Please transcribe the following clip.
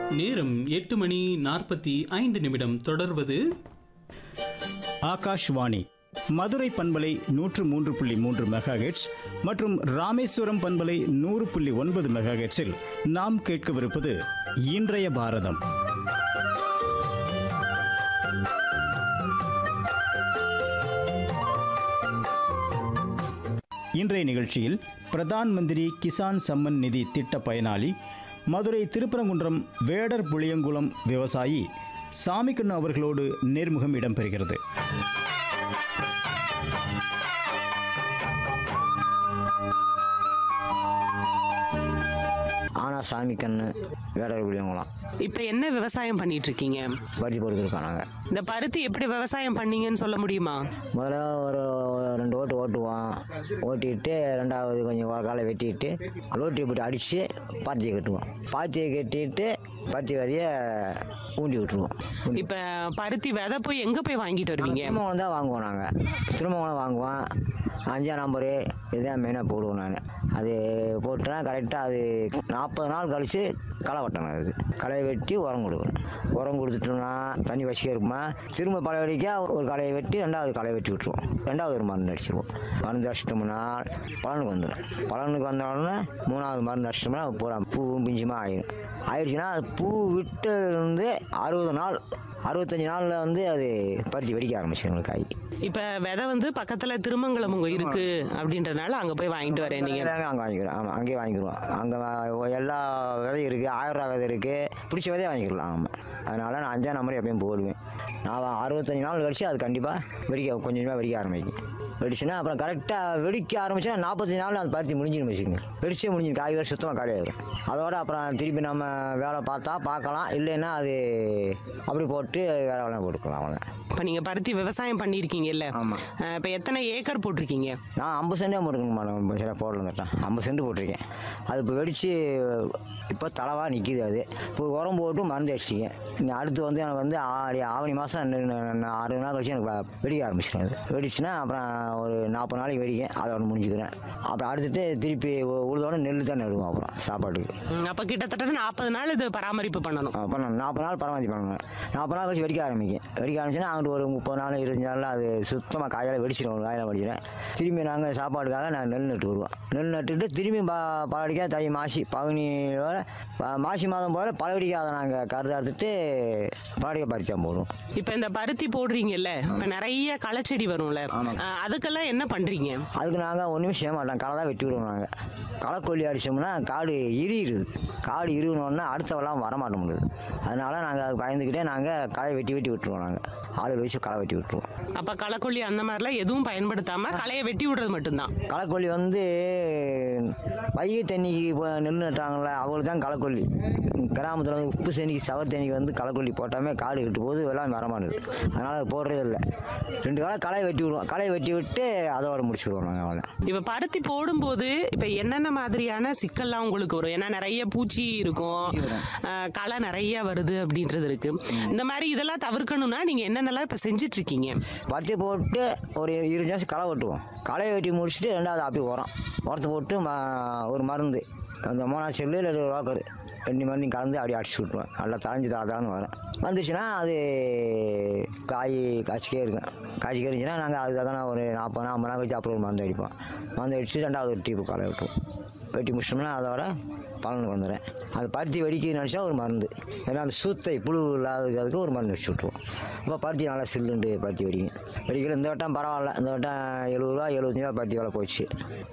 நேரம் எட்டு மணி நாற்பத்தி ஐந்து நிமிடம் தொடர்வது ஆகாஷ்வாணி மதுரை பண்பலை நூற்று மூன்று புள்ளி மூன்று மெகாஹெட்ஸ் மற்றும் ராமேஸ்வரம் பண்பலை நூறு புள்ளி ஒன்பது மெகாஹெட்ஸில் நாம் கேட்கவிருப்பது இன்றைய பாரதம் இன்றைய நிகழ்ச்சியில் பிரதான் மந்திரி கிசான் சம்மன் நிதி திட்ட பயனாளி மதுரை திருப்பரங்குன்றம் வேடர் புளியங்குளம் விவசாயி சாமிக்கண்ணு அவர்களோடு நேர்முகம் இடம்பெறுகிறது ஆனா சாமி கண்ணு வேடர் குடியவங்களாம் இப்ப என்ன விவசாயம் பண்ணிட்டு இருக்கீங்க பருத்தி போட்டுருக்கோம் நாங்கள் இந்த பருத்தி எப்படி விவசாயம் பண்ணீங்கன்னு சொல்ல முடியுமா முதல்ல ஒரு ஒரு ரெண்டு ஓட்டு ஓட்டுவோம் ஓட்டிட்டு ரெண்டாவது கொஞ்சம் ஒரு காலை வெட்டிட்டு லோட்டி போட்டு அடித்து பாத்தியை கட்டுவோம் பாத்தியை கட்டிட்டு பருத்தி விதைய ஊண்டி விட்டுருவோம் இப்ப பருத்தி விதை போய் எங்க போய் வாங்கிட்டு வருவீங்க திரும்பவும் தான் வாங்குவோம் நாங்கள் திரும்பவும் வாங்குவோம் அஞ்சாம் நம்பரு இதுதான் மெயினாக போடுவோம் நான் அது போட்டுனா கரெக்டாக அது நாற்பது நாள் கழித்து களை வெட்டணும் அது களை வெட்டி உரம் கொடுக்கணும் உரம் கொடுத்துட்டோம்னா தண்ணி வசிக்க இருக்குமா திரும்ப பழைய வெடிக்க ஒரு களையை வெட்டி ரெண்டாவது களை வெட்டி விட்டுருவோம் ரெண்டாவது ஒரு மருந்து அடிச்சிருவோம் மருந்து அடிச்சிட்டோம்னா பலனுக்கு வந்துடும் பலனுக்கு வந்த உடனே மூணாவது மருந்து அடிச்சிட்டோம்னா பூரா பூ பிஞ்சுமா ஆயிடும் ஆயிடுச்சுன்னா அது பூ விட்டு அறுபது நாள் அறுபத்தஞ்சு நாளில் வந்து அது பருத்தி வெடிக்க ஆரம்பிச்சிடும் காய் இப்ப விதை வந்து பக்கத்துல திருமங்கலம் உங்க இருக்கு அப்படின்றனால அங்க போய் வாங்கிட்டு வரேன் நீங்க அங்கே வாங்கிக்கிறோம் ஆமாம் அங்கேயே வாங்கிக்கிறோம் அங்கே எல்லா விதையும் இருக்குது ஆயிரம் ரூபா விதை இருக்குது பிடிச்ச விதையை வாங்கிக்கலாம் ஆமாம் அதனால் நான் அஞ்சாம் நம்பர் எப்பயும் போடுவேன் நான் அறுபத்தஞ்சு நாள் கழிச்சு அது கண்டிப்பாக வெடிக்க கொஞ்சம் கொஞ்சமாக வெடிக்க ஆரம்பிக்கும் வெடிச்சுன்னா அப்புறம் கரெக்டாக வெடிக்க ஆரம்பிச்சுன்னா நாற்பத்தஞ்சு நாள் அந்த பருத்தி முடிஞ்சிடும் வச்சுக்கோங்க வெடிச்சே முடிஞ்சிடும் காய் வேறு சுத்தமாக காலியாயிடும் அதோட அப்புறம் திருப்பி நம்ம வேலை பார்த்தா பார்க்கலாம் இல்லைன்னா அது அப்படி போட்டு வேலை வேலை போட்டுக்கலாம் அவ்வளோ இப்ப நீங்க பருத்தி விவசாயம் பண்ணிருக்கீங்கல்ல ஆமா. அஹ் இப்ப எத்தனை ஏக்கர் போட்டிருக்கீங்க நான் ஐம்பது சென்டே போட்டுருக்கேன் மேடம் சரியாக போடல வந்துட்டேன் ஐம்பது சென்ட் போட்டிருக்கேன் அது இப்போ வெடித்து இப்போ தலைவாக நிற்கிது அது இப்போ உரம் போட்டு மருந்து அடிச்சிட்டீங்க இனி அடுத்து வந்து எனக்கு வந்து ஆடி ஆவணி மாதம் அறுபது நாள் கழிச்சு எனக்கு வ- வெடிக்க ஆரம்பிச்சிடும் அது வெடிச்சுன்னா அப்புறம் ஒரு நாற்பது நாளைக்கு வெடிக்கும் அதோட முடிஞ்சுக்கிறேன் அப்புறம் அடுத்துட்டு திருப்பி உ- உழுதோட நெல் தான் நடுவோம் அப்புறம் சாப்பாட்டுக்கு ம், அப்ப கிட்டத்தட்ட நாற்பது நாள் இது பராமரிப்பு பண்ணணும் அப்போ நான் நாற்பது நாள் பரவாயில்ல பண்ணணும் நாற்பது நாள் கழிச்சு வெடிக்க ஆரம்பிக்கும் வெடிக்க ஆரம்பிச்சுன்னா அங்கிட்டு ஒரு முப்பது நாள் இருபத்தஞ்சு நாளில் அது சுத்தமாக காயால் வெடிச்சிடும் ஒரு காயில் வெடிச்சிடும் திரும்பி நாங்கள் சாப்பாட்டுக்காக நாங்கள் நெல் நட்டு வருவோம் நெல் நட்டுட்டு திரும்பி ப பழடிக்காக தை மாசி பகுனி வர ப- மாசி மாதம் போல் பழவடிக்காக நாங்கள் கருது அறுத்துட்டு பழடிக்காய் பறிச்சா போடுவோம் இப்ப இந்த பருத்தி போடுறீங்கல்ல இப்ப நிறைய களைச்செடி வரும்ல ஆமாம். அஹ் அதுக்கெல்லாம் என்ன பண்றீங்க அதுக்கு நாங்கள் ஒன்றுமே செய்ய மாட்டோம் களை தான் வெட்டி விடுவோம் நாங்கள் களைக்கொல்லி அடித்தோம்னா காடு இரியுது காடு இருகணுன்னா அடுத்தவெல்லாம் வரமாட்ட முடியுது அதனால் நாங்கள் அது பயந்துக்கிட்டே நாங்கள் களை வெட்டி வெட்டி விட்டுருவோம் நாங்கள் ஆளு வச்சு களை வெட்டி விட்டுருவோம் அப்ப களைக்கொல்லி அந்த மாதிரிலாம் எதுவும் பயன்படுத்தாம களையை வெட்டி விடுறது மட்டும்தான் களைக்கொல்லி வந்து வைகை தண்ணிக்கு இப்போ நெல் நட்டாங்களே அவங்களுக்கு தான் களைக்கொல்லி கிராமத்தில் வந்து உப்பு தண்ணிக்கு சவர் தண்ணிக்கு வந்து களைக்கொல்லி போட்டாமே காடு கட்டு போது எல்லாம் வரமானுது அதனால் அது போடுறதே இல்லை ரெண்டு களை களை வெட்டி விடுவோம் களை வெட்டி விட்டு அதோட முடிச்சுடுவோம் நாங்கள் அவளை இப்ப பருத்தி போடும்போது இப்ப என்னென்ன மாதிரியான சிக்கல்லாம் உங்களுக்கு வரும் ஏன்னா நிறைய பூச்சி இருக்கும் அஹ், களை நிறைய வருது அப்படின்றது இருக்கு இந்த மாதிரி இதெல்லாம் தவிர்க்கணும்னா நீங்க என்னென்னலாம் இப்ப செஞ்சுட்டு இருக்கீங்க பருத்தி போட்டு ஒரு இருபது நிமிஷம் களை வெட்டுவோம் களை வெட்டி முடிச்சுட்டு ரெண்டாவது அப்படியே உரம் உரத்தை போட்டு ம ஒரு மருந்து அந்த மூணாவது செல்லு இல்லை ரோக்கர் ரெண்டு மருந்தையும் கலந்து அப்படியே அடிச்சு விட்ருவேன் நல்லா தளைஞ்சு தலை தளர்ந்து வரும் வந்துச்சுன்னா அது காய் காய்ச்சிக்கே இருக்கும் காய்ச்சிக்கே இருந்துச்சுன்னா நாங்கள் அதுக்காக ஒரு நாற்பது நாற்பது நாள் கழிச்சு அப்புறம் ஒரு மருந்து அடிப்போம் மருந்து அடித்து ரெண்டாவது ஒரு டீப்பு களை வெட்டுவோம் வெட்டி முடிச்சிட்டோம்னா அதோட பலனுக்கு வந்துடுறேன் அது பருத்தி வெடிக்க நினச்சா ஒரு மருந்து ஏன்னா அந்த சூத்தை புழு இல்லாததுக்கு ஒரு மருந்து அடிச்சு விட்ருவோம் அப்போ பருத்தி நல்லா சில்லுண்டு பருத்தி வெடிக்கும் வெடிக்கல இந்த வட்டம் பரவாயில்ல இந்த வட்டம் எழுபது ரூபா எழுபத்தஞ்சு ரூபா பருத்தி விலை போச்சு